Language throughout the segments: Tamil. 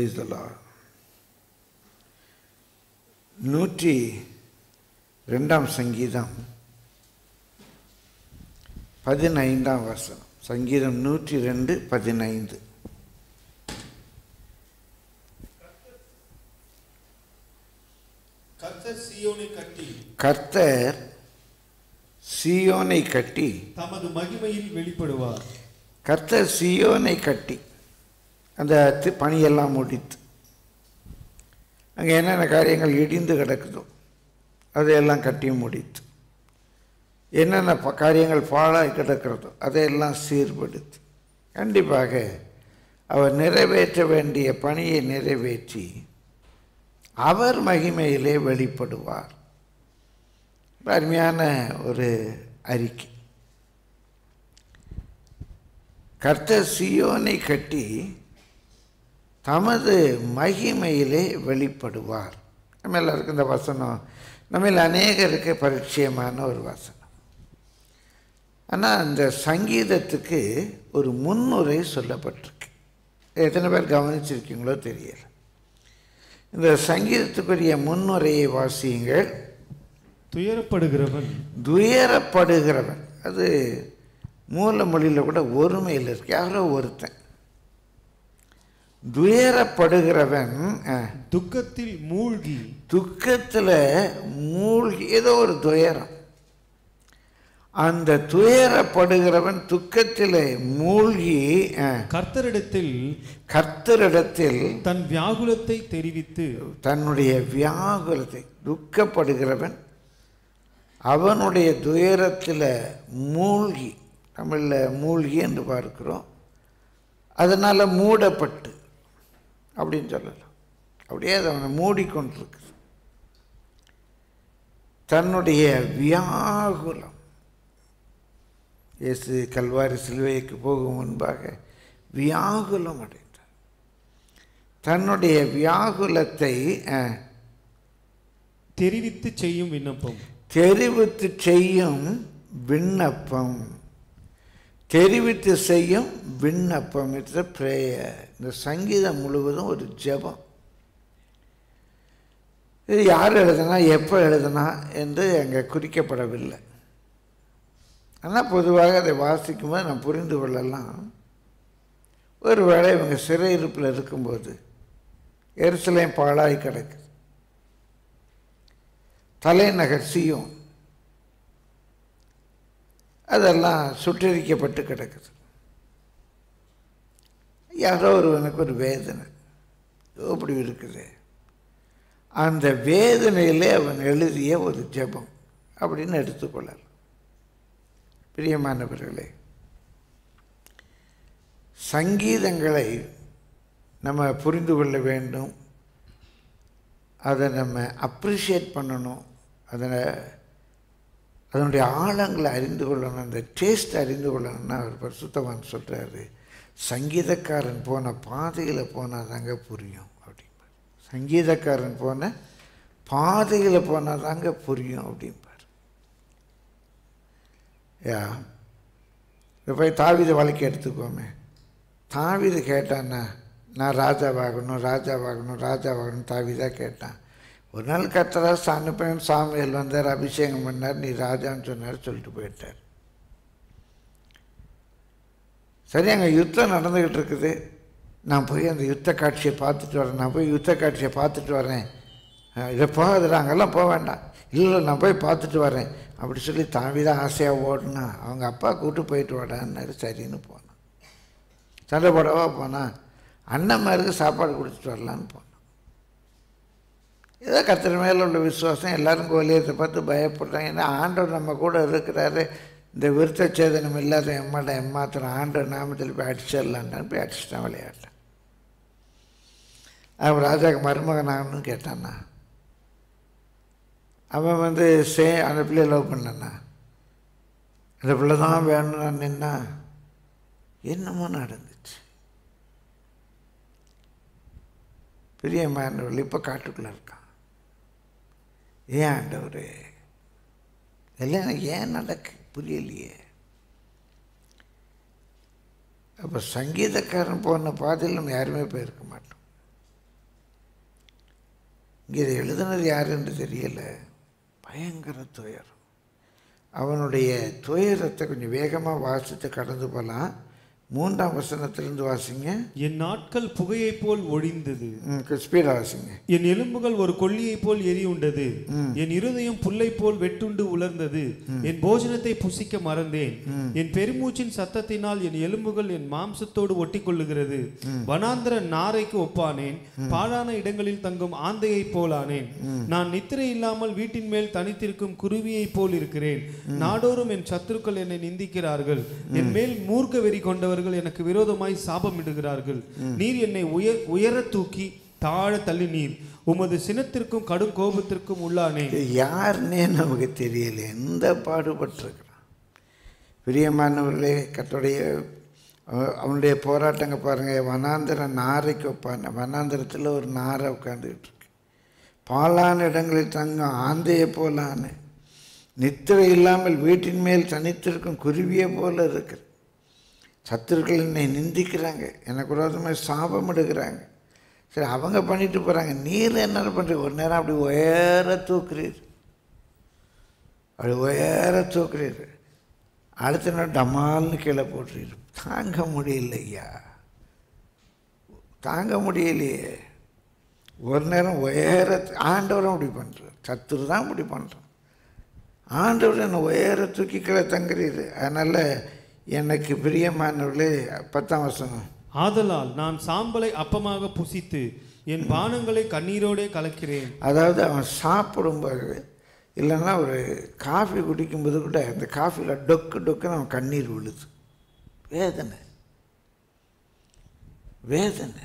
பிரைசலா நூற்றி ரெண்டாம் சங்கீதம் பதினைந்தாம் வசனம் சங்கீதம் நூற்றி ரெண்டு பதினைந்து கர்த்தர் சீயோனை கட்டி கர்த்தர் சீயோனை கட்டி தமது மகிமையில் வெளிப்படுவார் கர்த்தர் சீயோனை கட்டி அந்த தி- பணியெல்லாம் முடித்து அங்கே என்னென்ன காரியங்கள் இடிந்து கிடக்குதோ அதையெல்லாம் கட்டி முடித்து என்னென்ன ப- காரியங்கள் பாழாய் கிடக்கிறதோ அதையெல்லாம் சீர்படுத்தி கண்டிப்பாக அவர் நிறைவேற்ற வேண்டிய பணியை நிறைவேற்றி அவர் மகிமையிலே வெளிப்படுவார் அருமையான ஒரு அறிக்கை கர்த்தர் சியோனை கட்டி தமது மகிமையிலே வெளிப்படுவார் நம்ம எல்லாருக்கும் இந்த வசனம் நம்மில் அநேகருக்கு பரிச்சயமான ஒரு வசனம் ஆனால் அந்த சங்கீதத்துக்கு ஒரு முன்னுரை சொல்லப்பட்டிருக்கு எத்தனை பேர் கவனிச்சிருக்கீங்களோ தெரியல இந்த சங்கீதத்துக்குரிய முன்னுரையை வாசியுங்கள் துயரப்படுகிறவன் துயரப்படுகிறவன் அது மூல மொழியில் கூட ஒருமையில் இருக்கு யாரோ ஒருத்தன் துயரப்படுகிறவன் அஹ், துக்கத்தில் மூழ்கி துக்கத்தில் மூழ்கி ஏதோ ஒரு துயரம் அந்த துயரப்படுகிறவன் துக்கத்தில் மூழ்கி அஹ், கர்த்தரிடத்தில் கர்த்தரிடத்தில் தன் வியாகுலத்தை தெரிவித்து தன்னுடைய வியாகுலத்தை துக்கப்படுகிறவன் அவனுடைய துயரத்தில் மூழ்கி தமிழில் மூழ்கி என்று பார்க்கிறோம் அதனால் மூடப்பட்டு அப்படின்னு சொல்லலாம் அப்படியே அது அவனை மூடிக்கொண்டிருக்கு தன்னுடைய வியாகுலம் இயேசு கல்வாரி சிலுவைக்கு போகும் முன்பாக வியாகுலம் அடைந்தார் தன்னுடைய வியாகுலத்தை அஹ், தெரிவித்து செய்யும் விண்ணப்பம் தெரிவித்து செய்யும் விண்ணப்பம் தெரிவித்து செய்யும் விண்ணப்பம் இட்ஸ் ப்ரேயர் இந்த சங்கீதம் முழுவதும் ஒரு ஜெபம் இது யார் எழுதுனா எப்போ எழுதுனா என்று அங்கே குறிக்கப்படவில்லை ஆனால் பொதுவாக அதை வாசிக்கும்போது நான் புரிந்து கொள்ளலாம் ஒருவேளை இவங்க சிறையிருப்பில் இருக்கும்போது எருசலேம் பாழாய் கிடக்குது தலைநகர் சியோன் அதெல்லாம் சுட்டரிக்கப்பட்டு கிடக்குது யாரோ ஒருவனுக்கு ஒரு வேதனை இப்படி இருக்குது அந்த வேதனையிலே அவன் எழுதிய ஒரு ஜெபம் அப்படின்னு எடுத்துக்கொள்ளலாம் பிரியமானவர்களே சங்கீதங்களை நம்ம புரிந்து கொள்ள வேண்டும் அதை நம்ம அப்ரிஷியேட் பண்ணணும் அதனை அதனுடைய ஆழங்களை அறிந்து கொள்ளணும் அந்த டேஸ்ட் அறிந்து கொள்ளணும்னா அவர் பரிசுத்தவான் சொல்கிறாரு சங்கீதக்காரன் போன பாதையில் போனால் தாங்க புரியும் அப்படிம்பார் சங்கீதக்காரன் போன பாதையில் போனால் தாங்க புரியும் அப்படிம்பார் யா இப்போ போய் தாவித வழக்கு எடுத்துக்கோமே தாவிது கேட்டான்னா நான் ராஜாவாகணும் ராஜாவாகணும் ராஜாவாகணும் தாவிதா கேட்டான் ஒரு நாள் கத்தரா சாணுப்பேன் சாமியல் வந்தார் அபிஷேகம் பண்ணார் நீ ராஜான்னு சொன்னார் சொல்லிட்டு போயிட்டார் சரி அங்கே யுத்தம் நடந்துக்கிட்டு இருக்குது நான் போய் அந்த யுத்த காட்சியை பார்த்துட்டு வரேன் நான் போய் யுத்த காட்சியை பார்த்துட்டு வரேன் அஹ் இதை போகாதுடா அங்கெல்லாம் போக வேண்டாம் இல்லை இல்லை நான் போய் பார்த்துட்டு வரேன் அப்படி சொல்லி தாவிதான் ஆசையாக ஓடுனா அவங்க அப்பா கூட்டு போயிட்டு வாடான்னாரு சரின்னு போனான் சண்டை போடவா போனான் அண்ணன்மாருக்கு சாப்பாடு கொடுத்துட்டு வரலான்னு போனான் ஏதோ கத்திர மேலே உள்ள விசுவாசம் எல்லாரும் கோலியத்தை பார்த்து பயப்படுறாங்க ஏன்னா ஆண்டவர் நம்ம கூட இருக்கிறாரு இந்த விருத்த சேதனம் இல்லாத எம்மாட்ட எம்மாத்திரம் ஆண்டவர் நாமத்தில் போய் அடிச்சிடலான்னு போய் அடிச்சிட்டான் விளையாட்டேன் அவன் ராஜாக்கு மருமகன் ஆகணும்னு கேட்டான்னா அவன் வந்து சே அந்த பிள்ளைய லவ் பண்ணானா அந்த பிள்ளை தான் வேணும்னு நான் நின்னா என்னமோ நடந்துச்சு பெரிய மாணவர்கள் இப்போ காட்டுக்குள்ளே இருக்கான் ஏன் ஆண்டவர் எல்லாம் எனக்கு ஏன் நடக்கு புரியலையே அப்போ சங்கீதக்காரன் போன பாதையில் நம்ம யாருமே போயிருக்க மாட்டோம் இங்கே இதை எழுதுனது யாருன்னு தெரியல பயங்கர துயரம் அவனுடைய துயரத்தை கொஞ்சம் வேகமாக வாசித்து கடந்து போகலாம் மூன்றாம் வசனத்திலிருந்து வாசிங்க என் நாட்கள் புகையைப் போல் ஒழிந்தது ஸ்பீடாக வாசிங்க என் எலும்புகள் ஒரு கொள்ளியைப் போல் எரியுண்டது என் இருதயம் புல்லைப் போல் வெட்டுண்டு உலர்ந்தது என் போஜனத்தை புசிக்க மறந்தேன் என் பெருமூச்சின் சத்தத்தினால் என் எலும்புகள் என் மாம்சத்தோடு ஒட்டி கொள்ளுகிறது வனாந்திர நாரைக்கு ஒப்பானேன் பாழான இடங்களில் தங்கும் ஆந்தையைப் போலானேன் நான் நித்திரை இல்லாமல் வீட்டின் மேல் தனித்திருக்கும் குருவியைப் போல் இருக்கிறேன் நாடோறும் என் சத்துருக்கள் என்னை நிந்திக்கிறார்கள் என் மேல் மூர்க்க வெறி கொண்டவர்கள் எனக்கு விரோதமாய் சாபமிடுகிறார்கள் நீர் என்னை உயர் உயர தூக்கி தாழ தள்ளி நீர் உமது சினத்திற்கும் கடும் கோபத்திற்கும் உள்ளானே இது யாருன்னே நமக்கு தெரியல எந்த பாடுபட்டிருக்கிறான் பிரியமானவர்களே கத்துடைய அஹ், அவனுடைய போராட்டங்க பாருங்கள் வனாந்திர நாரைக்கு ஒப்பான வனாந்திரத்தில் ஒரு நாரை உட்காந்துக்கிட்டு இருக்கு பாலான இடங்களில் தங்கும் ஆந்தையை போலான்னு நித்திரை இல்லாமல் வீட்டின் மேல் தனித்திருக்கும் குருவியை போல இருக்குது சத்துருக்கள் என்னை நிந்திக்கிறாங்க எனக்கு விரோதமாக சாபம் எடுக்கிறாங்க சரி அவங்க பண்ணிட்டு போகிறாங்க நீர் என்ன பண்ணுறீங்க ஒரு நேரம் அப்படி உயர தூக்குறீர் அப்படி உயர தூக்குறீர் அடுத்த நேரம் டமால்னு கீழே போட்டுறீர் தாங்க முடியல ஐயா தாங்க முடியலையே ஒரு நேரம் உயர ஆண்டவரும் அப்படி பண்ணுறார் சத்துரு தான் இப்படி பண்ணுறான் ஆண்டவர் என்னை உயர தூக்கி கீழே தங்குறீர் அதனால் எனக்கு பிரியமானவர்களே பத்தாம் வசனம் ஆதலால் நான் சாம்பலை அப்பமாக புசித்து என் பானங்களை கண்ணீரோடே கலக்கிறேன் அதாவது அவன் சாப்பிடும்போது இல்லைன்னா ஒரு காஃபி குடிக்கும்போது கூட அந்த காஃபியில் டொக்கு டொக்குன்னு அவன் கண்ணீர் விழுது வேதனை வேதனை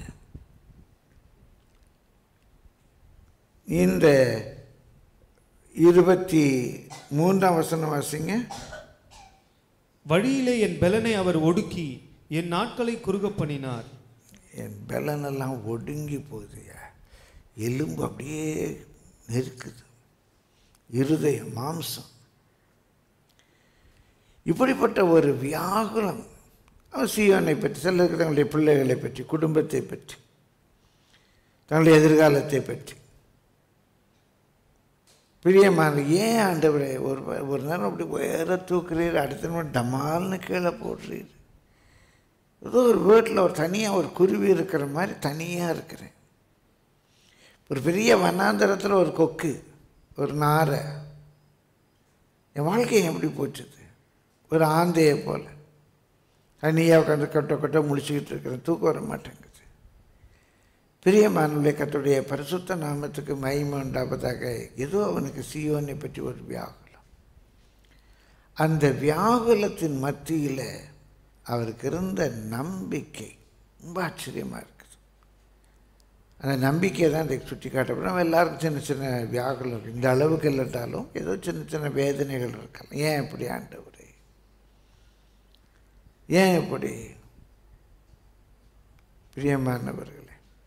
இந்த இருபத்தி மூன்றாம் வசனம் வாசிங்க வழியிலே என் பெலனை அவர் ஒடுக்கி என் நாட்களை குறுகப் பண்ணினார் என் பலனெல்லாம் ஒடுங்கி போகுதுயா எலும்பு அப்படியே நெருக்குது இருதயம் மாம்சம் இப்படிப்பட்ட ஒரு வியாகுலம் அவன் சீயோனை பற்றி சிலருக்கு தங்களுடைய பிள்ளைகளை பற்றி குடும்பத்தை பற்றி தங்களுடைய எதிர்காலத்தை பற்றி பிரியமான ஏன் ஆண்டவரே ஒரு ஒரு நேரம் அப்படி உயர தூக்குறீர் அடுத்த நேரம் டமால்னு கீழே போடுறீர் ஏதோ ஒரு வீட்டில் ஒரு தனியாக ஒரு குருவி இருக்கிற மாதிரி தனியாக இருக்கிறேன் ஒரு பெரிய வனாந்தரத்தில் ஒரு கொக்கு ஒரு நாரை என் வாழ்க்கை எப்படி போச்சுது ஒரு ஆந்தையை போல் தனியாக உட்காந்து கட்ட கட்ட முடிச்சுக்கிட்டு இருக்கிறேன் தூக்கம் வர மாட்டேங்குது பெரிய மானுடைய கத்துடைய பரிசுத்த நாமத்துக்கு மகிமை உண்டாவதாக ஏதோ அவனுக்கு சியோனை பற்றி ஒரு வியாகுலம் அந்த வியாகுலத்தின் மத்தியில் அவருக்கு இருந்த நம்பிக்கை ரொம்ப ஆச்சரியமாக இருக்குது அந்த நம்பிக்கையை தான் இன்றைக்கு சுட்டி காட்டப்படும் நம்ம எல்லாருக்கும் சின்ன சின்ன வியாகுலம் இருக்கு இந்த அளவுக்கு இல்லாட்டாலும் ஏதோ சின்ன சின்ன வேதனைகள் இருக்கலாம் ஏன் இப்படி ஆண்டவரே ஏன் இப்படி பிரியமானவர்களே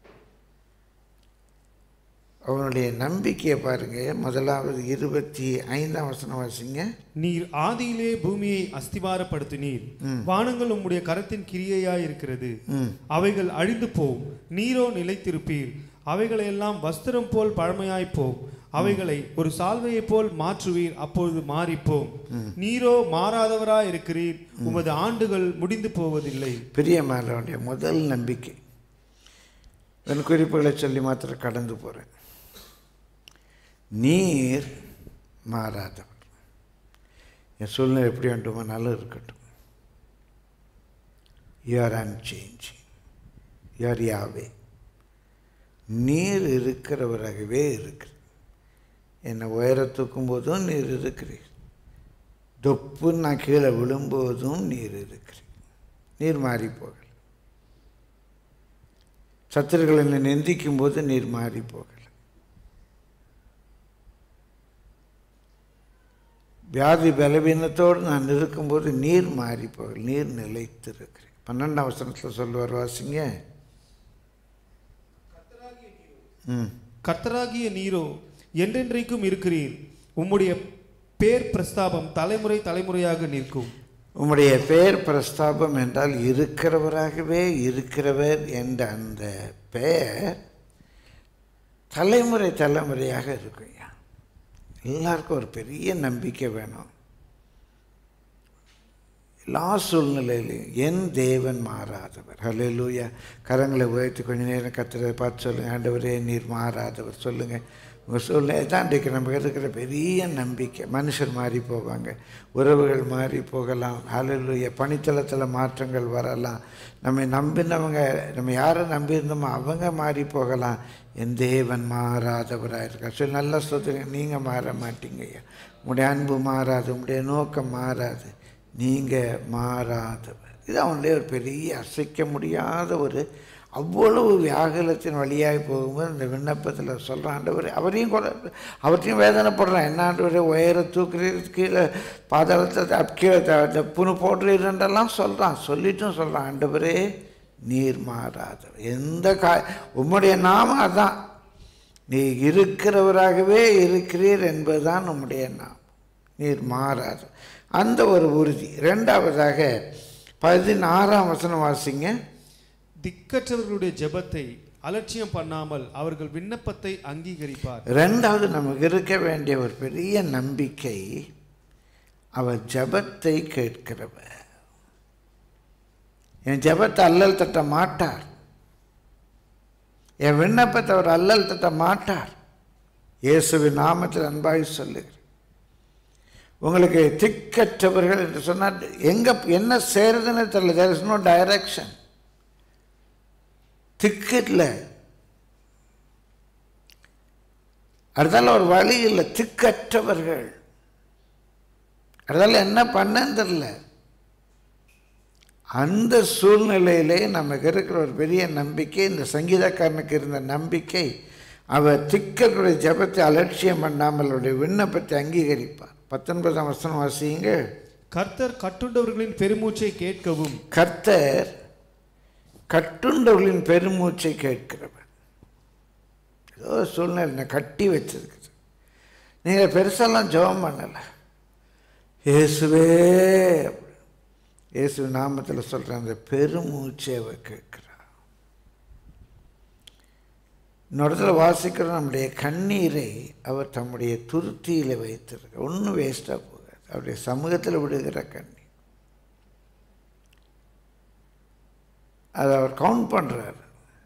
அவனுடைய நம்பிக்கையை பாருங்க முதலாவது இருபத்தி ஐந்தாம் வசனம் வாசிங்க நீர் ஆதியிலே பூமியை அஸ்திவாரப்படுத்தினீர் வானங்கள் உம்முடைய கரத்தின் கிரியையாய் இருக்கிறது அவைகள் அழிந்து போம் நீரோ நிலைத்திருப்பீர் அவைகளையெல்லாம் வஸ்திரம் போல் பழமையாய் போம் அவைகளை ஒரு சால்வையைப் போல் மாற்றுவீர் அப்பொழுது மாறிப்போம் நீரோ மாறாதவராய் இருக்கிறீர் உமது ஆண்டுகள் முடிந்து போவதில்லை பிரியமானவனுடைய முதல் நம்பிக்கை என் குறிப்புகளை சொல்லி மாத்திரம் கடந்து போகிறேன் நீர் மாறாதவர் என் சூழ்நிலை எப்படி வேண்டுமானாலும் இருக்கட்டும் யூஆர் அன்சேஞ்சிங் யூஆர் யாவே நீர் இருக்கிறவராகவே இருக்கிற என்னை உயர தூக்கும் போதும் நீர் இருக்கிறீர் தொப்புன்னு நான் கீழே விழும்போதும் நீர் இருக்கிறீர் நீர் மாறி போகல சத்துருக்கள் என்னை நிந்திக்கும் போது நீர் மாறி போகல வியாதி பலவீனத்தோடு நான் இருக்கும்போது நீர் மாறி போகல நீர் நிலைத்திருக்கிறேன் பன்னெண்டாம் வசனத்தில் சொல்லுவார் வாசிங்க ம் கர்த்தராகிய நீரோ என்றென்றைக்கும் இருக்கிறீர் உம்முடைய பேர் பிரஸ்தாபம் தலைமுறை தலைமுறையாக நிற்கும் உம்முடைய பெயர் பிரஸ்தாபம் என்றால் இருக்கிறவராகவே இருக்கிறவர் என்ற அந்த பெயர் தலைமுறை தலைமுறையாக இருக்குய்யா எல்லாருக்கும் ஒரு பெரிய நம்பிக்கை வேணும் எல்லா சூழ்நிலையிலையும் என் தேவன் மாறாதவர் ஹalleluya கரங்களை உயர்த்தி கொஞ்ச நேரம் கத்துறதை பார்த்து சொல்லுங்கள் ஆண்டவரே நீர் மாறாதவர் சொல்லுங்கள் உங்கள் சூழ்நிலை தான் இன்றைக்கு நமக்கு இருக்கிற பெரிய நம்பிக்கை மனுஷர் மாறி போவாங்க உறவுகள் மாறி போகலாம் ஹalleluya பணித்தளத்தில் மாற்றங்கள் வரலாம் நம்மை நம்பினவங்க நம்ம யாரை நம்பியிருந்தோமோ அவங்க மாறி போகலாம் என் தேவன் மாறாதவராக இருக்கார் சொல்லி நல்லா சொல்லுங்க நீங்கள் மாற மாட்டீங்க ஐயா உங்களுடைய அன்பு மாறாது உங்களுடைய நோக்கம் மாறாது நீங்கள் மாறாதவர் இது அவனுடைய ஒரு பெரிய அசைக்க முடியாத ஒரு அவ்வளவு வியாகுலத்தின் வழியாகி போகும்போது இந்த விண்ணப்பத்தில் சொல்கிறான் ஆண்டவர் அவரையும் கொலை அவற்றையும் வேதனைப்படுறான் என்ன ஆண்டவர் உயர தூக்குறீர் கீழே பாதாளத்தை அப் கீழே த- இந்த புணு போடுறீரென்றெல்லாம் சொல்கிறான் சொல்லிட்டும் சொல்கிறான் ஆண்டவரே நீர் மாறாதவர் எந்த கா உம்முடைய நாமம் அதான் நீ இருக்கிறவராகவே இருக்கிறீர் என்பதுதான் உம்முடைய நாம் நீர் மாறாது அந்த ஒரு உறுதி ரெண்டாவதாக பதினாறாம் வசனம் வாசிங்க திக்கற்றவர்களுடைய ஜெபத்தை அலட்சியம் பண்ணாமல் அவர்கள் விண்ணப்பத்தை அங்கீகரிப்பார் ரெண்டாவது நமக்கு இருக்க வேண்டிய ஒரு பெரிய நம்பிக்கை அவர் ஜெபத்தை கேட்கிறவர் என் ஜெபத்தை அல்லல் தட்ட மாட்டார் என் விண்ணப்பத்தை அவர் அல்லல் தட்ட மாட்டார் இயேசுவின் நாமத்தில் அன்பாய் சொல்லுகிறேன் உங்களுக்கு திக்கற்றவர்கள் என்று சொன்னால் எங்க என்ன செய்யறதுன்னு தெரியல தேர் இஸ் நோ டைரக்ஷன் திக்கு இல்லை அதனால ஒரு வழி இல்லை திக்கற்றவர்கள் அதனால என்ன பண்ணன்னு தெரியல அந்த சூழ்நிலையிலே நமக்கு இருக்கிற ஒரு பெரிய நம்பிக்கை இந்த சங்கீதக்காரனுக்கு இருந்த நம்பிக்கை அவர் திக்கர்களுடைய ஜெபத்தை அலட்சியம் பண்ணாமல் அவருடைய விண்ணப்பத்தை அங்கீகரிப்பார் பத்தொன்பதாம் வசனம் வாசியுங்க கர்த்தர் கட்டுண்டவர்களின் பெருமூச்சை கேட்கவும் கர்த்தர் கட்டுண்டவர்களின் பெருமூச்சை கேட்கிறவர் ஏதோ ஒரு சூழ்நிலை என்னை கட்டி வச்சிருக்குது நீங்கள் பெருசாலாம் ஜெபம் பண்ணலை இயேசுவே இயேசு நாமத்தில் சொல்கிற அந்த பெருமூச்சை அவர் கேட்கிறார் இன்னொரு இடத்துல வாசிக்கிற நம்முடைய கண்ணீரை அவர் தம்முடைய துருத்தியில் வைத்திருக்க ஒன்றும் வேஸ்ட்டாக போகாது அவருடைய சமூகத்தில் விடுகிற கண்ணீர் அதை அவர் கவுண்ட் பண்ணுறாரு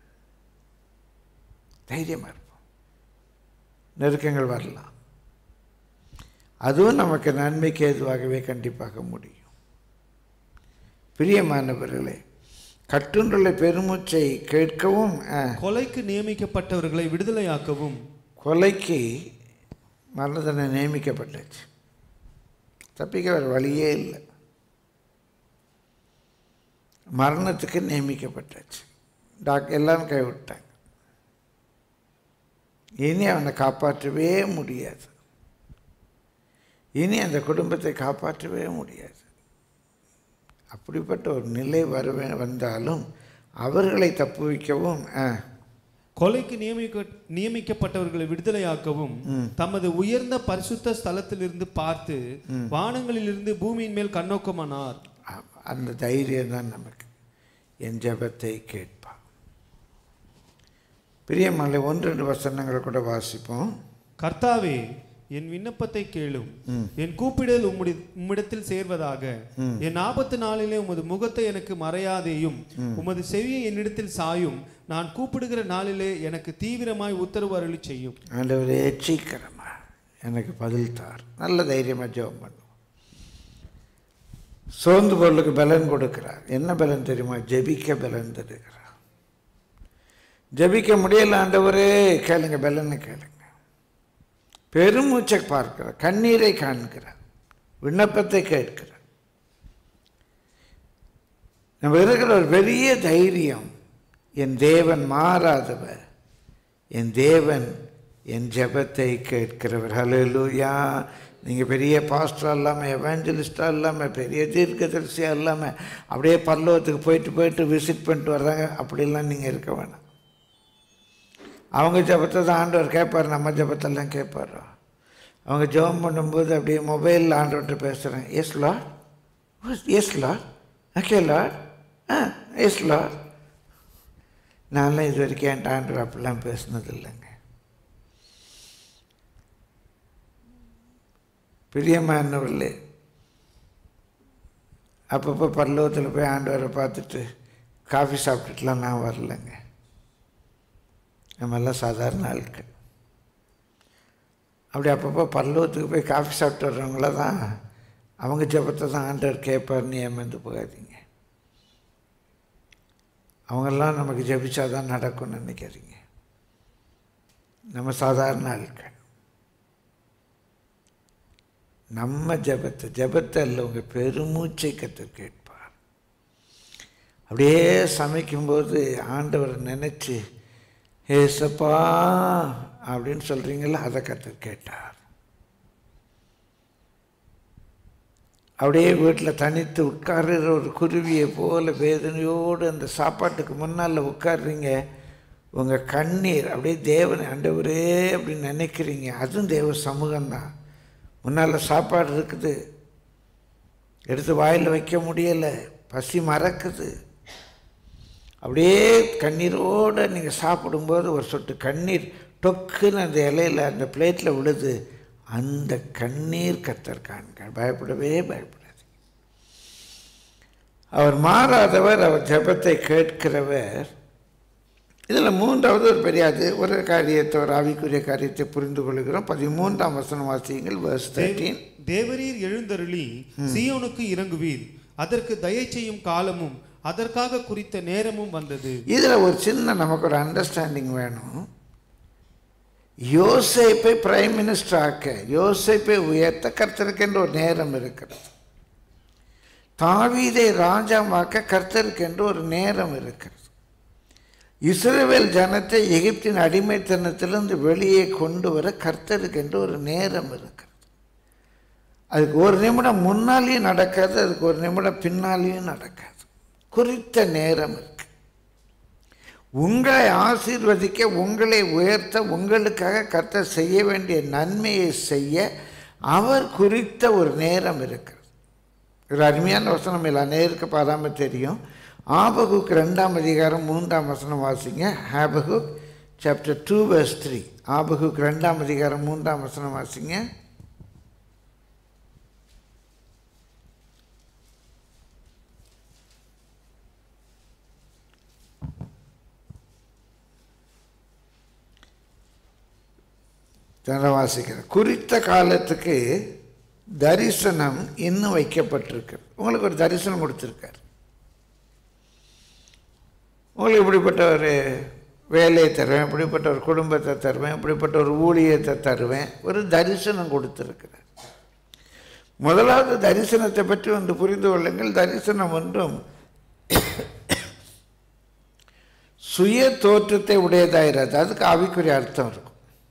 தைரியமாக இருப்போம் நெருக்கங்கள் வரலாம் அதுவும் நமக்கு நன்மைக்கு ஏதுவாகவே கண்டிப்பாக முடியும் பிரியமானவர்களே கட்டுண்டுள்ள பெருமூச்சை கேட்கவும் ஆ, கொலைக்கு நியமிக்கப்பட்டவர்களை விடுதலையாக்கவும் கொலைக்கு மரண தண்டனை நியமிக்கப்பட்டாச்சு தப்பிக்க வேறு வழியே இல்லை மரணத்துக்கு நியமிக்கப்பட்டாச்சு டாக்டர் எல்லாரும் கைவிட்டாங்க இனி அவனை காப்பாற்றவே முடியாது இனி அந்த குடும்பத்தை காப்பாற்றவே முடியாது அப்படிப்பட்ட ஒரு நிலை வருவே வந்தாலும் அவர்களை தப்புவிக்கவும் ஆ, கொலைக்கு நியமிக்க நியமிக்கப்பட்டவர்களை விடுதலையாக்கவும் தமது உயர்ந்த பரிசுத்த ஸ்தலத்திலிருந்து பார்த்து வானங்களிலிருந்து பூமியின் மேல் கண்ணோக்கமானார் ஆமா, அந்த தைரியம் தான் நமக்கு என் ஜெபத்தை கேட்பான் பிரியமலை ஒன்று ரெண்டு வசனங்களை கூட வாசிப்போம் கர்த்தாவே என் விண்ணப்பத்தை கேளும் என் கூப்பிடல் உம்முடைய உம்மிடத்தில் சேர்வதாக என் ஆபத்து நாளிலே உமது முகத்தை எனக்கு மறையாதேயும் உமது செவியை என்னிடத்தில் சாயும் நான் கூப்பிடுகிற நாளிலே எனக்கு தீவிரமாய் உத்தரவு அருளி செய்யும் ஆண்டவரே சீக்கிரமா எனக்கு பதில் தார் நல்ல தைரியமாக ஜெபம் பண்ணுவோம் சோர்ந்து பொருளுக்கு பலன் கொடுக்கிறார் என்ன பலன் தெரியுமா ஜெபிக்க பலன் தருகிறார் ஜெபிக்க முடியல ஆண்டவரே கேளுங்க பலன்னு கேளுங்க பெருமூச்சை பார்க்கிறார் கண்ணீரை காண்கிறார் விண்ணப்பத்தை கேட்கிறார் நம்ம இருக்கிற ஒரு பெரிய தைரியம் என் தேவன் மாறாதவர் என் தேவன் என் ஜெபத்தை கேட்கிறவர் ஹalleluya நீங்கள் பெரிய பாஸ்டராக இல்லாமல் எவாஞ்சலிஸ்டாக இல்லாமல் பெரிய தீர்க்கதரிசியாக இல்லாமல் அப்படியே பல்லவத்துக்கு போயிட்டு போயிட்டு விசிட் பண்ணிட்டு வர்றாங்க அப்படிலாம் நீங்கள் இருக்க வேணாம் அவங்க ஜெபத்தை தான் ஆண்டவர் கேட்பார் நம்ம ஜெபத்தெல்லாம் கேட்பார் அவங்க ஜெபம் பண்ணும்போது அப்படியே மொபைலில் ஆண்டவர்கிட்ட பேசுகிறேன் yes Lord yes Lord okay Lord ஆ எஸ் லார்ட் நான்லாம் இது வரைக்கும் என் ஆண்டவர் அப்படிலாம் பேசுனது இல்லைங்க பிரியமானவர்களே அப்பப்போ பரலோகத்தில் போய் ஆண்டவரை பார்த்துட்டு காஃபி சாப்பிட்டுட்டுலாம் நான் வரலைங்க நம்மெல்லாம் சாதாரண ஆட்கள் அப்படி அப்பப்போ பரலோகத்துக்கு போய் காஃபி சாப்பிட்டு வர்றவங்கள தான் அவங்க ஜெபத்தை தான் ஆண்டவர் கேட்பார்னு ஏமாந்து போகாதீங்க அவங்கெல்லாம் நமக்கு ஜெபிச்சா தான் நடக்கும்னு நினைக்காதீங்க நம்ம சாதாரண ஆட்கள் நம்ம ஜெபத்தை ஜெபத்தை அல்ல உங்கள் பெருமூச்சை கற்று கேட்பார் அப்படியே சமைக்கும்போது ஆண்டவரை நினச்சி ஏசப்பா அப்படின்னு சொல்கிறீங்களா அதை கற்று கேட்டார் அப்படியே வீட்டில் தனித்து உட்கார்ற ஒரு குருவியை போல வேதனையோடு அந்த சாப்பாட்டுக்கு முன்னால் உட்காடுறீங்க உங்கள் கண்ணீர் அப்படியே தேவனை ஆண்டவரே அப்படின்னு நினைக்கிறீங்க அதுவும் தேவ சமூகம்தான் முன்னால் சாப்பாடு இருக்குது எடுத்து வாயில் வைக்க முடியலை பசி மறக்குது அப்படியே கண்ணீரோடு நீங்கள் சாப்பிடும்போது ஒரு சொட்டு கண்ணீர் டொக்குன்னு அந்த இலையில் அந்த பிளேட்டில் விழுது அந்த கண்ணீர் கத்தர் காண்க பயப்படவே பயப்படாது அவர் மாறாதவர் அவர் ஜெபத்தை கேட்கிறவர் இதில் மூன்றாவது ஒரு பெரியாது ஒரு காரியத்தை ஒரு ஆவிக்குரிய காரியத்தை புரிந்து கொள்கிறோம் பதிமூன்றாம் வசனம் வாசியுங்கள் verse 13 தேவரீர் எழுந்தருளி சீயோனுக்கு இறங்குவீர் அதற்கு தயை செய்யும் காலமும் அதற்காக குறித்த நேரமும் வந்தது இதில் ஒரு சின்ன நமக்கு ஒரு அண்டர்ஸ்டாண்டிங் வேணும் யோசேப்பை பிரைம் மினிஸ்டர் ஆக்க யோசேப்பை உயர்த்த கர்த்தருக்கென்று ஒரு நேரம் இருக்கிறது தாவீதை ராஜாவாக்க கர்த்தருக்கென்று ஒரு நேரம் இருக்கிறது இஸ்ரவேல் ஜனத்தை எகிப்தின் அடிமைத்தனத்திலிருந்து வெளியே கொண்டு வர கர்த்தருக்கென்று ஒரு நேரம் இருக்கிறது அதுக்கு ஒரு நிமிடம் முன்னாலேயும் நடக்காது அதுக்கு ஒரு நிமிடம் பின்னாலேயும் நடக்காது குறித்த நேரம் இருக்கு உங்களை ஆசீர்வதிக்க உங்களை உயர்த்த உங்களுக்காக கர்த்தர் செய்ய வேண்டிய நன்மையை செய்ய அவர் குறித்த ஒரு நேரம் இருக்கிறது ஒரு அருமையான வசனம் இல்லை நேருக்கு பாராமல் தெரியும் ஆபகுக் ரெண்டாம் அதிகாரம் மூன்றாம் வசனம் வாசிங்க Habakkuk chapter two verse three Habakkuk ரெண்டாம் அதிகாரம் மூன்றாம் வசனம் வாசிங்க வாசிக்கிறேன் குறித்த காலத்துக்கு தரிசனம் இன்னும் வைக்கப்பட்டிருக்கு உங்களுக்கு ஒரு தரிசனம் கொடுத்துருக்கார் உங்களுக்கு இப்படிப்பட்ட ஒரு வேலையை தருவேன் இப்படிப்பட்ட ஒரு குடும்பத்தை தருவேன் இப்படிப்பட்ட ஒரு ஊழியத்தை தருவேன் ஒரு தரிசனம் கொடுத்துருக்கிறார் முதலாவது தரிசனத்தை பற்றி வந்து புரிந்து கொள்ளுங்கள் தரிசனம் ஒன்றும் சுய தோற்றத்தை உடையதாயிராது அதுக்கு ஆவிக்குரிய அர்த்தம் இருக்கும்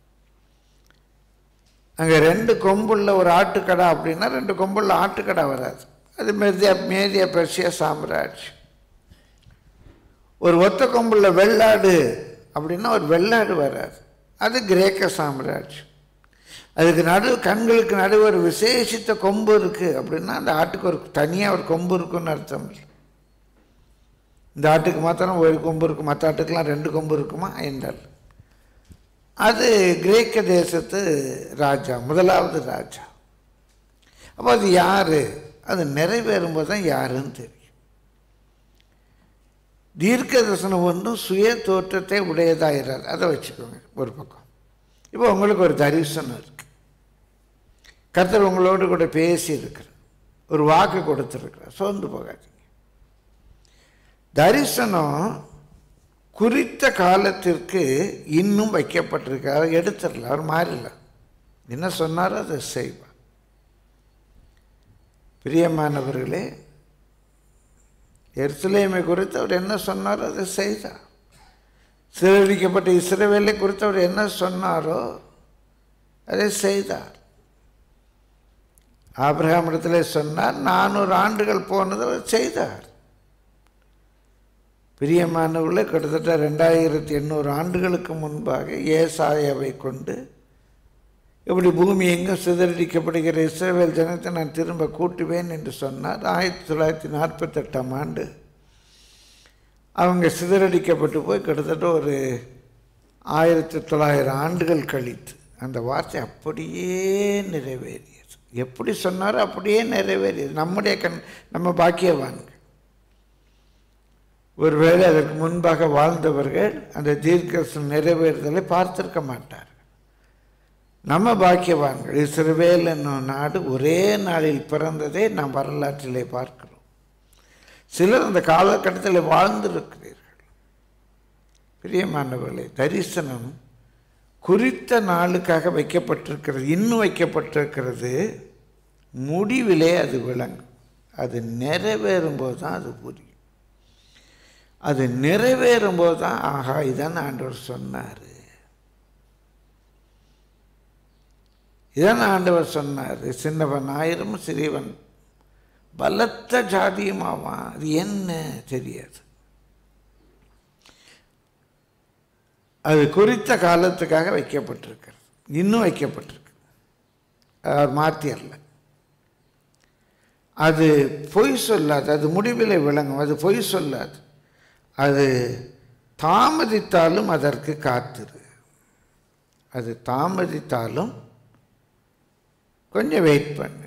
அங்கே ரெண்டு கொம்புள்ள ஒரு ஆட்டுக்கடை அப்படின்னா ரெண்டு கொம்புள்ள ஆட்டுக்கடை வராது அது மேதியா மேதியா பெர்சியா சாம்ராஜ் ஒரு ஒத்த கொம்புள்ள வெள்ளாடு அப்படின்னா ஒரு வெள்ளாடு வராது அது கிரேக்க சாம்ராஜ் அதுக்கு நடு கண்களுக்கு நடுவு ஒரு விசேஷித்த கொம்பு இருக்குது அப்படின்னா அந்த ஆட்டுக்கு ஒரு தனியாக ஒரு கொம்பு இருக்குன்னு அர்த்தம் இல்லை இந்த ஆட்டுக்கு மாத்திரம் ஒரு கொம்பு இருக்கும் மற்ற ஆட்டுக்கெல்லாம் ரெண்டு கொம்பு இருக்குமா என்றால் அது கிரேக்க தேசத்து ராஜா முதலாவது ராஜா அப்போ அது யார் அது நிறைவேறும்போது தான் யாருன்னு தெரியும் தீர்க்க தரிசனம் ஒன்றும் சுய தோற்றத்தை உடையதாகிறார் அதை வச்சுக்கோங்க ஒரு பக்கம் இப்போ உங்களுக்கு ஒரு தரிசனம் இருக்கு கர்த்தர் உங்களோடு கூட பேசி இருக்கிறார் ஒரு வாக்கு கொடுத்துருக்கிறார் சோர்ந்து போகாதீங்க தரிசனம் குறித்த காலத்திற்கு இன்னும் வைக்கப்பட்டிருக்கார் எடுத்துடல அவர் மாறல என்ன சொன்னாரோ அதை செய்வார் பிரியமானவர்களே எருசலேமை குறித்து அவர் என்ன சொன்னாரோ அதை செய்தார் சிறடிக்கப்பட்ட இஸ்ரவேலை குறித்து அவர் என்ன சொன்னாரோ அதை செய்தார் ஆபிரகாம் இடத்துல சொன்னார் நானூறு ஆண்டுகள் போனதை அவர் செய்தார் பிரியமானவர்களே கிட்டத்தட்ட ரெண்டாயிரத்தி எண்ணூறு ஆண்டுகளுக்கு முன்பாக ஏசாயாவை கொண்டு இப்படி பூமி எங்கும் சிதறடிக்கப்படுகிற இஸ்ரேல் ஜனத்தை நான் திரும்ப கூட்டுவேன் என்று சொன்னார் ஆயிரத்தி தொள்ளாயிரத்தி நாற்பத்தெட்டாம் ஆண்டு அவங்க சிதறடிக்கப்பட்டு போய் கிட்டத்தட்ட ஒரு ஆயிரத்தி தொள்ளாயிரம் ஆண்டுகள் கழித்து அந்த வார்த்தை அப்படியே நிறைவேறியது எப்படி சொன்னாரோ அப்படியே நிறைவேறியது நம்முடைய கண் நம்ம பாக்கியவான்கள் ஒருவேளை அதற்கு முன்பாக வாழ்ந்தவர்கள் அந்த தீர்க்க நிறைவேறுதலை பார்த்திருக்க மாட்டார் நம்ம பாக்கியவான்கள் இஸ்ரவேல் என்னும் நாடு ஒரே நாளில் பிறந்ததை நாம் வரலாற்றிலே பார்க்கிறோம் சிலர் அந்த காலகட்டத்தில் வாழ்ந்திருக்கிறீர்கள் பிரியமானவர்களே தரிசனம் குறித்த நாளுக்காக வைக்கப்பட்டிருக்கிறது இன்னும் வைக்கப்பட்டிருக்கிறது முடிவிலே அது விளங்கும் அது நிறைவேறும் போது தான் அது புரியும் அது நிறைவேறும் போது தான் ஆஹா இதான் ஆண்டவர் சொன்னார் இதான் ஆண்டவர் சொன்னார் சின்னவன் ஆயிரம் சிறியவன் பலத்த ஜாதியுமாவான் அது என்ன தெரியாது அது குறித்த காலத்துக்காக வைக்கப்பட்டிருக்கிறது இன்னும் வைக்கப்பட்டிருக்கு அவர் மாற்றியல்ல அது பொய் சொல்லாது அது முடிவில் விளங்கும் அது பொய் சொல்லாது அது தாமதித்தாலும் அதற்கு காத்திரு அது தாமதித்தாலும் கொஞ்சம் வெயிட் பண்ணு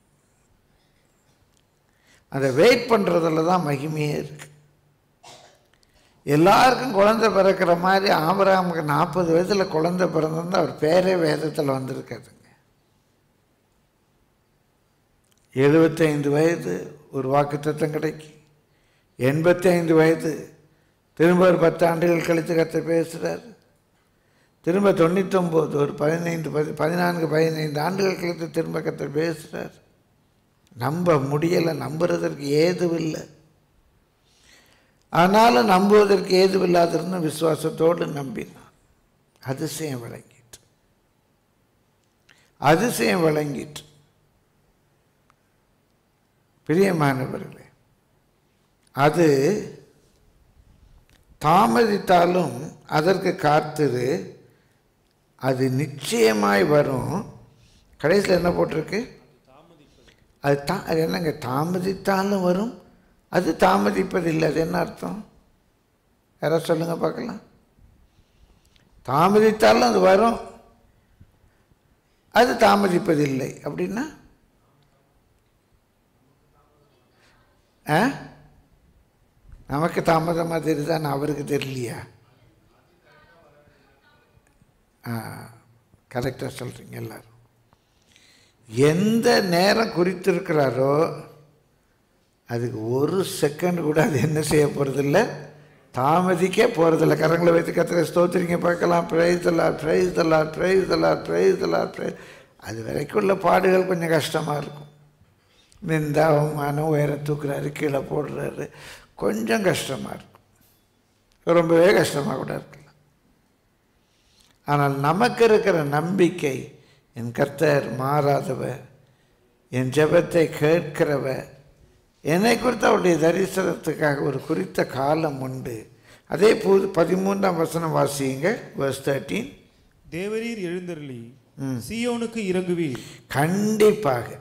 அதை வெயிட் பண்ணுறதுல தான் மகிமையே இருக்கு எல்லாருக்கும் குழந்தை பிறக்கிற மாதிரி ஆபராமுக்கு நாற்பது வயதில் குழந்தை பிறந்திருந்தா அவர் பேரே வேதத்தில் வந்திருக்காதுங்க எழுபத்தைந்து வயது ஒரு வாக்குத்தத்தம் கிடைக்கும் எண்பத்தி ஐந்து வயது திரும்ப ஒரு பத்து ஆண்டுகள் கழித்து கற்று பேசுகிறார் திரும்ப தொண்ணூத்தொம்பது ஒரு பதினைந்து பதி பதினான்கு பதினைந்து ஆண்டுகள் கழித்து திரும்ப கற்று பேசுகிறார் நம்ப முடியலை நம்புறதற்கு ஏதுவில்லை ஆனாலும் நம்புவதற்கு ஏதுவில்லாதிருந்த விசுவாசத்தோடு நம்பினான் அதிசயம் விளங்கிட்டு அதிசயம் விளங்கிட்டு பிரியமானவர்களே அது தாமதித்தாலும் அதற்கு காத்திரு அது நிச்சயமாய் வரும் கடைசியில் என்ன போட்டிருக்கு அது தா அது என்னங்க தாமதித்தாலும் வரும் அது தாமதிப்பதில்லை அது என்ன அர்த்தம் யாராவது சொல்லுங்க பார்க்கலாம் தாமதித்தாலும் அது வரும் அது தாமதிப்பதில்லை அப்படின்னா ஆ நமக்கு தாமதமாக தெரியுதா அவருக்கு தெரியலையா ஆ கரெக்டாக சொல்கிறீங்க எல்லாரும் எந்த நேரம் குறித்திருக்கிறாரோ அதுக்கு ஒரு செகண்ட் கூட அது என்ன செய்ய போகிறதில்ல தாமதிக்க போகிறதில்ல கரங்களை வைத்து கத்திர ஸ்தோத்திரிங்க பார்க்கலாம் praise the Lord praise the Lord praise the Lord praise the Lord praise அது வரைக்கும் உள்ள பாடுகள் கொஞ்சம் கஷ்டமாக இருக்கும் நிந்தா அவமானம் உயர தூக்குறாரு கீழே போடுறாரு கொஞ்சம் கஷ்டமாக இருக்கும் ரொம்பவே கஷ்டமாக கூட இருக்கலாம் ஆனால் நமக்கு இருக்கிற நம்பிக்கை என் கர்த்தர் மாறாதவர் என் ஜெபத்தை கேட்கிறவர் என்னை குறித்த அவருடைய தரிசனத்துக்காக ஒரு குறித்த காலம் உண்டு அதே புது பதிமூன்றாம் வசனம் வாசியுங்க verse தேர்ட்டீன் தேவரீர் எழுந்தருளி சீயோனுக்கு இறங்குவீர் கண்டிப்பாக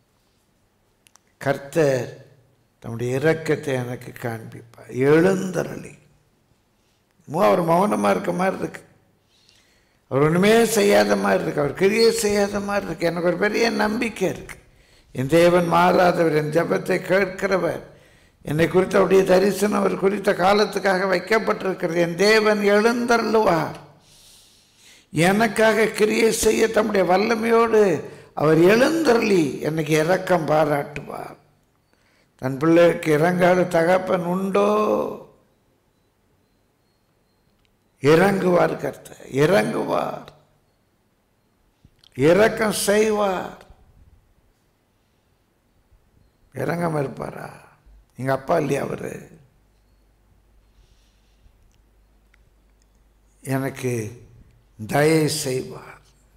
கர்த்தர் தம்முடைய இரக்கத்தை எனக்கு காண்பிப்பார் எழுந்தருளி மோ அவர் மௌனமாக இருக்க மாதிரி இருக்கு அவர் ஒன்றுமே செய்யாத மாதிரி இருக்கு அவர் கிரியை செய்யாத மாதிரி இருக்கு எனக்கு ஒரு பெரிய நம்பிக்கை இருக்கு என் தேவன் மாறாதவர் என் ஜெபத்தை கேட்கிறவர் என்னை குறித்த அவருடைய தரிசனம் அவர் குறித்த காலத்துக்காக வைக்கப்பட்டிருக்கிறது என் தேவன் எழுந்தருளுவார் எனக்காக கிரியை செய்ய தம்முடைய வல்லமையோடு அவர் எழுந்தருளி எனக்கு இரக்கம் பாராட்டுவார் தன் பிள்ளைக்கு இறங்காத தகப்பன் உண்டோ இறங்குவார் கர்த்தர் இறங்குவார் இரக்கம் செய்வார் இறங்காம இருப்பாரா எங்க அப்பா இல்லையா அவரு எனக்கு தயை செய்வார்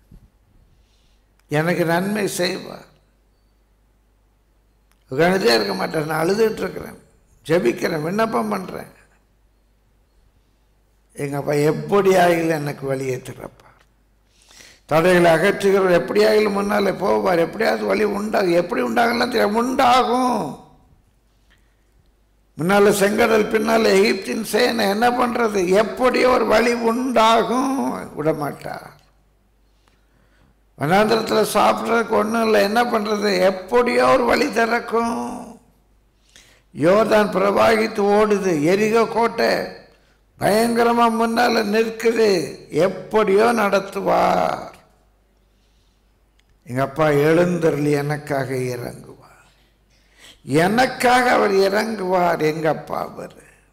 எனக்கு நன்மை செய்வார் உட்காந்துட்டே இருக்க மாட்டேன் நான் அழுதுட்டு இருக்கிறேன் ஜெபிக்கிறேன் விண்ணப்பம் பண்ணுறேன் எங்கள் அப்பா எப்படி ஆகிலும் எனக்கு வழியை திறப்பார் தடைகளை அகற்றுகிறவர் எப்படி ஆகிலும் முன்னால் போவார் எப்படியாவது வழி உண்டாகும் எப்படி உண்டாகலாம் தெரியும் உண்டாகும் முன்னால் செங்கடல் பின்னால் எகிப்தின் சேனை என்ன பண்ணுறது எப்படியோ ஒரு வழி உண்டாகும் விடமாட்டார் வனாந்திரத்தில் சாப்பிட்றதுக்கு ஒன்றும் இல்லை என்ன பண்ணுறது எப்படியோ ஒரு வழி திறக்கும் யோர்தான் பிரவாகித்து ஓடுது எரிகோ கோட்டை பயங்கரமாக முன்னால் நிற்குது எப்படியோ நடத்துவார் எங்கள் அப்பா எழுந்தருளி எனக்காக இறங்குவார் எனக்காக அவர் இறங்குவார் எங்கள் அப்பா அவர்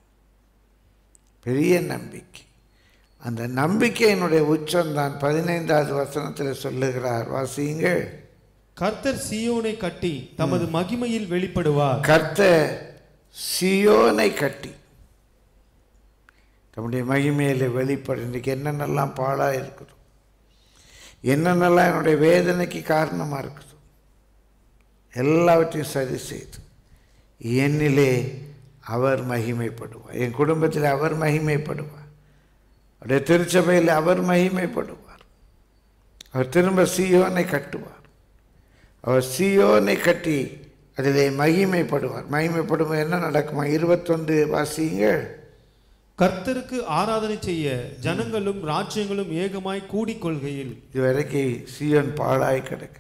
பெரிய நம்பிக்கை அந்த நம்பிக்கையினுடைய உச்சம்தான் பதினைந்தாவது வசனத்தில் சொல்லுகிறார் வாசியுங்கள் கர்த்தர் சீயோனை கட்டி தமது மகிமையில் வெளிப்படுவார் கர்த்தர் சியோனை கட்டி தம்முடைய மகிமையில் வெளிப்படு இன்றைக்கி என்னென்னலாம் பாழாக இருக்குது என்னென்னலாம் என்னுடைய வேதனைக்கு காரணமாக இருக்குது எல்லாவற்றையும் சரி செய்து என்னிலே அவர் மகிமைப்படுவார் என் குடும்பத்தில் அவர் மகிமைப்படுவார் அவருடைய திருச்சபையில் அவர் மகிமைப்படுவார் அவர் திரும்ப சியோனை கட்டுவார் அவர் சியோனை கட்டி அதிலே மகிமைப்படுவார் மகிமைப்படும் என்ன நடக்குமா இருபத்தொன்று வாசியுங்கள் கர்த்தருக்கு ஆராதனை செய்ய ஜனங்களும் ராஜ்யங்களும் ஏகமாய் கூடிக்கொள்கையில் இதுவரைக்கும் சியோன் பாழாய் கிடக்குது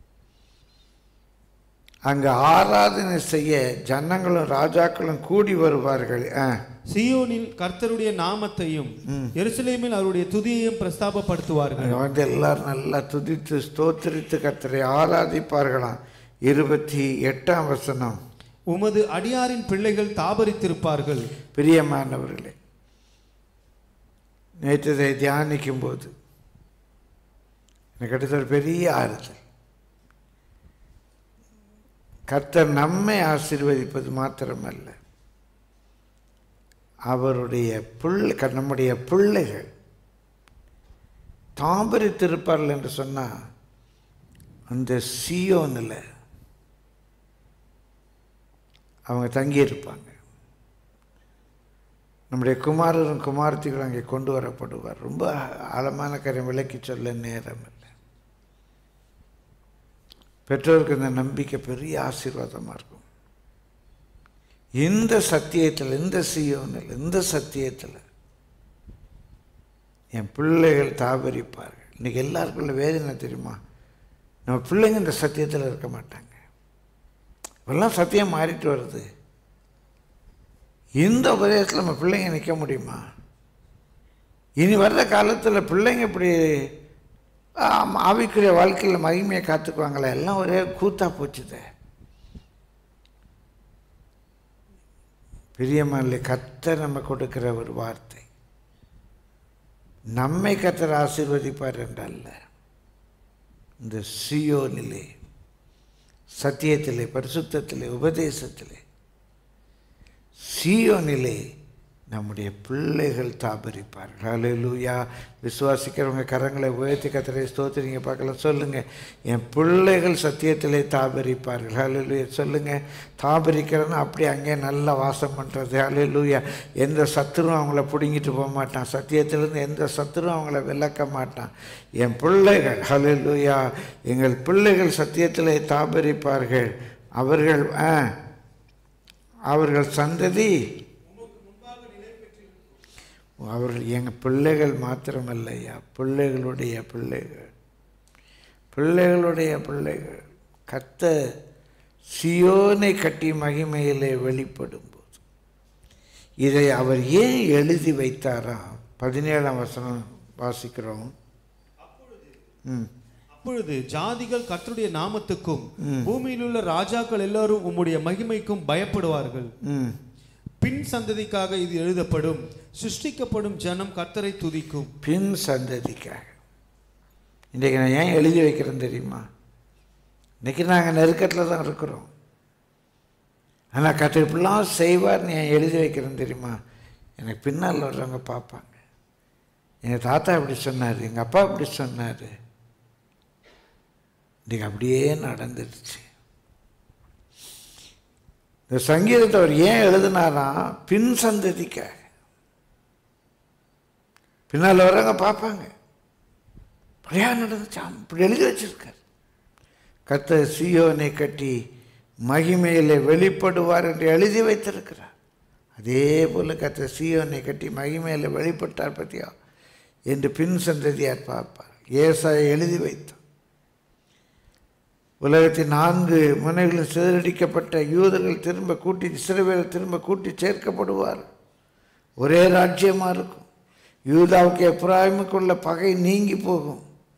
அங்கே ஆராதனை செய்ய ஜனங்களும் ராஜாக்களும் கூடி வருவார்கள் ஆ சியோனில் கர்த்தருடைய நாமத்தையும் எருசலேமில் அவருடைய துதியையும் பிரஸ்தாபப்படுத்துவார்கள் அங்கே வந்து எல்லாரும் நல்லா துதித்து ஸ்தோத்திரித்து கர்த்தரை ஆராதிப்பார்களாம் இருபத்தி எட்டாம் வசனம் உமது அடியாரின் பிள்ளைகள் தாபரித்திருப்பார்கள் பிரியமானவர்களே நேற்று இதை தியானிக்கும் போது எனக்கு கிடைத்த ஒரு பெரிய ஆறுதல் கர்த்தர் நம்மை ஆசீர்வதிப்பது மாத்திரமல்ல அவருடைய பிள்ளை க- நம்முடைய பிள்ளைகள் தாபரித்திருப்பார்கள் என்று சொன்னால் அந்த சியோனில் அவங்க தங்கியிருப்பாங்க நம்முடைய குமாரரும் குமாரத்திகளும் அங்கே கொண்டு வரப்படுவார் ரொம்ப ஆழமான கரை விளக்கி சொல்ல நேரம் இல்லை பெற்றோருக்கு இந்த நம்பிக்கை பெரிய ஆசீர்வாதமாக இருக்கும் இந்த சத்தியத்தில் இந்த சியோனில் இந்த சத்தியத்தில் என் பிள்ளைகள் தாபரிப்பார்கள் இன்னைக்கு எல்லாருக்குள்ள வேதனை தெரியுமா நம்ம பிள்ளைங்க இந்த சத்தியத்தில் இருக்க மாட்டாங்க இப்பெல்லாம் சத்தியம் மாறிட்டு வருது இந்த உபதேசத்தில் நம்ம பிள்ளைங்க நிற்க முடியுமா இனி வர்ற காலத்தில் பிள்ளைங்க இப்படி ஆம், ஆவிக்குரிய வாழ்க்கையில் மகிமையை காத்துக்குவாங்களே எல்லாம் ஒரே கூத்தா போச்சுதே பிரியமான கர்த்தர் நம்ம கொடுக்கிற ஒரு வார்த்தை நம்மை கர்த்தர் ஆசீர்வதிப்பார் என்றல்ல இந்த சியோனிலே சத்தியத்திலே பரிசுத்தத்திலே உபதேசத்திலே சீயோனிலே நம்முடைய பிள்ளைகள் தாபரிப்பார்கள் ஹalleluya விசுவாசிக்கிறவங்க கரங்களை உயர்த்தி கத்தரை ஸ்தோத்திரிங்க பார்க்கலாம் சொல்லுங்க என் பிள்ளைகள் சத்தியத்திலே தாபரிப்பார்கள் ஹalleluya சொல்லுங்க தாபரிக்கிறதுனா அப்படி அங்கே நல்லா வாசம் பண்ணுறது ஹalleluya எந்த சத்துரும் அவங்கள பிடுங்கிட்டு போக மாட்டான் சத்தியத்திலிருந்து எந்த சத்துரும் அவங்கள விளக்க மாட்டான் என் பிள்ளைகள் ஹalleluya எங்கள் பிள்ளைகள் சத்தியத்திலே தாபரிப்பார்கள் அவர்கள் ஆ அவர்கள் சந்ததி அவர்கள் எங்கள் பிள்ளைகள் மாத்திரமல்லையா பிள்ளைகளுடைய பிள்ளைகள் பிள்ளைகளுடைய பிள்ளைகள் கத்த சியோனை கட்டி மகிமையிலே வெளிப்படும் போது இதை அவர் ஏன் எழுதி வைத்தாராம் பதினேழாம் வசனம் வாசிக்கிறோம் ம் அப்பொழுது ஜாதிகள் கர்த்தருடைய நாமத்துக்கும் பூமியில் உள்ள ராஜாக்கள் எல்லாரும் உம்முடைய மகிமைக்கும் பயப்படுவார்கள் ம் பின் சந்ததிக்காக இது எழுதப்படும் சிருஷ்டிக்கப்படும் ஜனம் கர்த்தரை துதிக்கும் பின் சந்ததிக்காக இன்றைக்கு நான் ஏன் எழுதி வைக்கிறேன் தெரியுமா இன்றைக்கி நாங்கள் நெருக்கத்தில் தான் இருக்கிறோம் ஆனால் கற்று இப்படிலாம் செய்வார்னு ஏன் எழுதி வைக்கிறேன் தெரியுமா எனக்கு பின்னால் வர்றவங்க பார்ப்பாங்க எங்கள் தாத்தா இப்படி சொன்னார் எங்கள் அப்பா இப்படி சொன்னார் இன்றைக்கி அப்படியே நடந்துடுச்சு இந்த சங்கீதத்தை அவர் ஏன் எழுதினாராம் பின் சந்ததிக்காக பின்னால் வரவங்க பார்ப்பாங்க அப்படியா நடந்துச்சாம் இப்படி எழுதி வச்சிருக்கார் கர்த்தர் சீயோனை கட்டி மகிமையிலே வெளிப்படுவார் என்று எழுதி வைத்திருக்கிறார் அதே போல் கர்த்தர் சீயோனை கட்டி மகிமையில் வெளிப்பட்டார் பற்றியா என்று பின் சந்ததியார் பார்ப்பார் ஏசாயை எழுதி வைத்தார் உலகத்தின் நான்கு முனைகளும் சிதறடிக்கப்பட்ட யூதர்கள் திரும்ப கூட்டி சிறுவேலை திரும்ப கூட்டி சேர்க்கப்படுவார் ஒரே ராஜ்யமாக இருக்கும் யூதாவுக்கு எப்ராஹிமுக்குள்ள பகை நீங்கி போகும்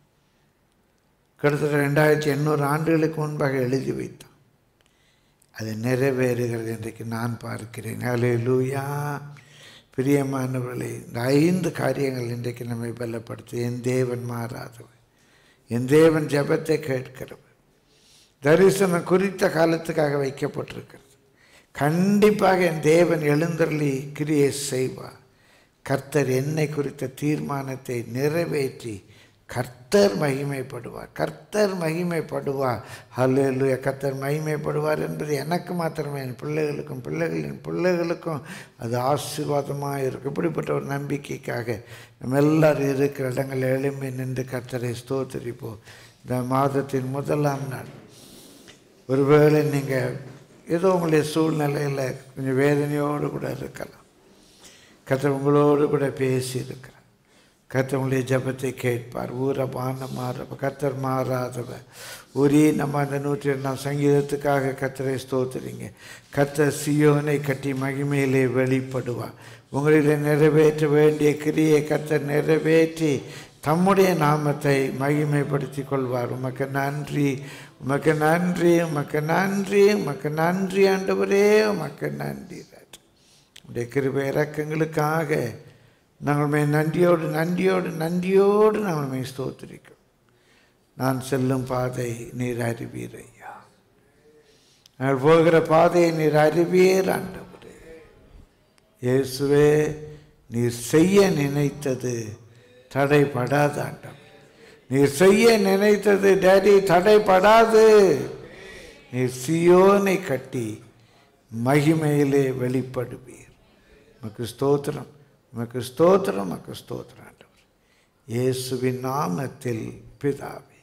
கிட்டத்தட்ட ரெண்டாயிரத்தி எண்ணூறு ஆண்டுகளுக்கு முன்பாக எழுதி வைத்தான் அது நிறைவேறுகிறது இன்றைக்கு நான் பார்க்கிறேன் அலே லூயா பிரியமானவர்களே இந்த ஐந்து காரியங்கள் இன்றைக்கு நம்மை பலப்படுத்து என் தேவன் மாறாதவர் என் தேவன் ஜெபத்தை கேட்கிறவர் தரிசனம் குறித்த காலத்துக்காக வைக்கப்பட்டிருக்கிறது கண்டிப்பாக என் தேவன் எழுந்தருளி கிரியை செய்வார் கர்த்தர் என்னை குறித்த தீர்மானத்தை நிறைவேற்றி கர்த்தர் மகிமைப்படுவார் கர்த்தர் மகிமைப்படுவார் ஹல்லேலூயா கர்த்தர் மகிமைப்படுவார் என்பது எனக்கு மாத்திரமே என் பிள்ளைகளுக்கும் பிள்ளைகளின் பிள்ளைகளுக்கும் அது ஆசீர்வாதமாக இருக்கும் இப்படிப்பட்ட ஒரு நம்பிக்கைக்காக நம்ம எல்லாரும் இருக்கிற இடங்கள் எழும்பி நின்று கர்த்தரை ஸ்தோத்திரிப்போம் இந்த மாதத்தின் முதலாம் நாள் ஒருவேளை நீங்கள் ஏதோ உங்களுடைய சூழ்நிலையில் கொஞ்சம் வேதனையோடு கூட இருக்கலாம் கர்த்தர் உங்களோடு கூட பேசி இருக்கிறார் கர்த்தர் உங்களுடைய ஜபத்தை கேட்பார் ஊர பான மாறப்ப கர்த்தர் மாறாதவர் ஒரே நம்ம அந்த நூற்றி ரெண்டாம் சங்கீதத்துக்காக கர்த்தரை ஸ்தோத்துறீங்க கர்த்தர் சியோனை கட்டி மகிமையிலே வெளிப்படுவார் உங்களிலே நிறைவேற்ற வேண்டிய கிரியை கர்த்தர் நிறைவேற்றி தம்முடைய நாமத்தை மகிமைப்படுத்தி கொள்வார் உமக்கு நன்றி உமக்கு நன்றி உமக்கு நன்றி உமக்கு நன்றி ஆண்டவரே உமக்கு நன்றி ராஜா. உடைய கிருபை இறக்கங்களுக்காக நாங்கள் மே நன்றியோடு நன்றியோடு நன்றியோடு நாங்கள் மே ஸ்தோத்திரிக்கிறோம் நான் செல்லும் பாதை நீர் அறிவீர் ஐயா நாங்கள் போகிற பாதையை நீர் அறிவீர் ஆண்டவரே இயேசுவே நீர் செய்ய நினைத்தது தடைபடாது ஆண்டவர் நீர் செய்ய நினைத்தது டேடி தடைபடாது நீர் சியோனை கட்டி மகிமையிலே வெளிப்படுவீர் உமக்கு ஸ்தோத்திரம் உமக்கு ஸ்தோத்திரம் உமக்கு ஸ்தோத்திரம் ஆண்டவர் இயேசுவின் நாமத்தில் பிதாவே